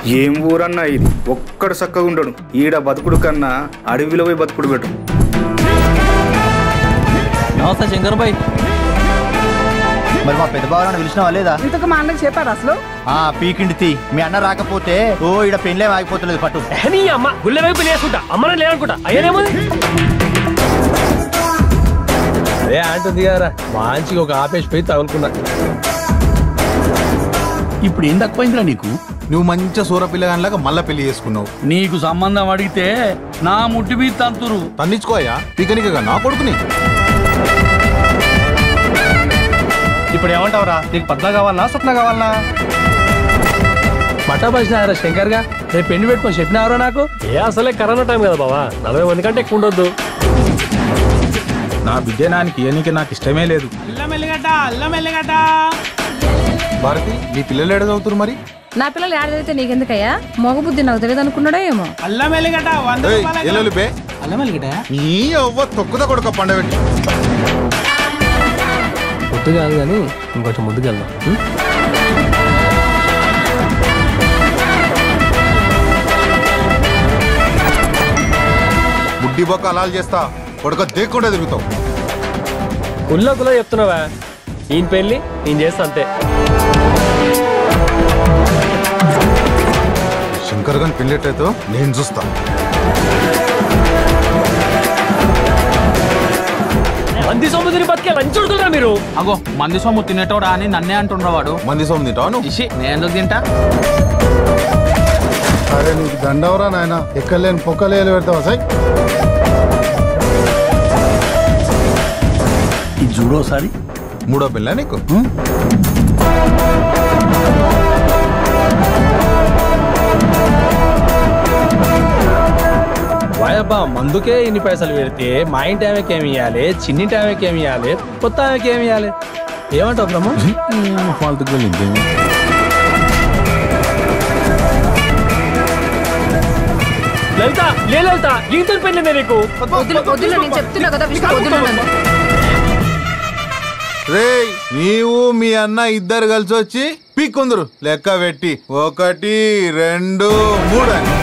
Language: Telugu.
ఏం ఊరన్నా ఇది ఒక్కడు చక్కగా ఉండడు ఈడ బతుకుడు కన్నా అడవిలో పోయి బతుకుడు పెట్టు నమస్తే శంకర్ భాయ్ మరి మా పెద్ద బావ పిలిచినావా లేదా ఇంతకు మా అన్నకి చెప్పారు అసలు ఆ పీకిండి తీ మీ అన్న రాకపోతే ఓ ఇడ పెళ్ళే ఆగిపోతలేదు పట్టు నీ అమ్మ గుళ్ళ వైపు లేసుకుంటా అమ్మనే లేదనుకుంటా అయ్యానేమో అదే అంటుంది కదా మంచిగా ఒక ఆపేసి పోయి తగులుకున్నా ఇప్పుడు ఏం తక్కువైందిరా నీకు నువ్వు మంచి సూర పిల్లగానిలాగా మళ్ళా పెళ్లి చేసుకున్నావు నీకు సంబంధం అడిగితే నా ముట్టి మీద తంతురు తన్నిచ్చుకోయా పీకనికగా నా కొడుకుని ఇప్పుడు ఏమంటావురా నీకు పద్మ కావాలనా స్వప్న కావాలనా పట్టాపరిచినారా శంకర్ గా రేపు పెళ్లి పెట్టుకొని చెప్పినారా నాకు ఏ అసలే కరోనా టైం కదా బావా నలభై మంది కంటే ఎక్కువ ఉండొద్దు నా బిడ్డ నానికి ఏనికి నాకు ఇష్టమే లేదు భారతి నీ పిల్లలు ఎడ చదువుతురు మరి నా పిల్లలు ఏడ చదివితే నీకెందుకయ్యా మగ బుద్ధి నాకు తెలియదు అనుకున్నాడో ఏమో ఏయ్, ఎల్లుల్లి బే నీ అవ్వ తొక్కుదా కొడుక పండబెట్టి పొద్దు కాదు కానీ ఇంకొంచెం ముందుకు వెళ్దాం ఉం? బుడ్డి బొక్క అలాలు చేస్తా కొడుక దేక్కుండా తిరుగుతావు కుల్లో కుల్లో చెప్తున్నావా ఈయన పెళ్లి నేను చేస్తా అంతే శంకర్ గాని పెళ్ళేటైతే నేను చూస్తా మంది సొమ్మిదిని బతికే లంచుడుకురా మీరు అగో మంది సొమ్ము తినేటోడా అని నన్నే అంటున్నాడు వాడు మంది సొమ్ము తింటావా నువ్వు ఇషి నేను ఎందుకు తింటా అరే నీకు దండవరా నాయన ఎక్కలేని పొక్కలేలు పెడతావా సై ఇది చూడోసారి మూడో పిల్ల నీకు వాయబ్బా మందుకే ఇన్ని పైసలు పెడితే మా ఇంటి ఆమెకి ఏమి ఇవ్వాలి చిన్నింటి ఆమెకి ఏమి ఇవ్వాలి కొత్త ఆమెకి ఏమి ఇవ్వాలి ఏమంటావు బ్రహ్మ ఫాల్తుకు వెళ్ళింది లలిత లే లలిత ఈతో పెళ్ళిందే నీకు వద్దులు వద్దులు నేను చెప్తున్నా కదా విష్ణు వద్దులు నన్ను రేయ్ నీవు మీ అన్న ఇద్దరు కలిసి వచ్చి పీక్కుందరు లెక్క పెట్టి ఒకటి రెండు మూడు అని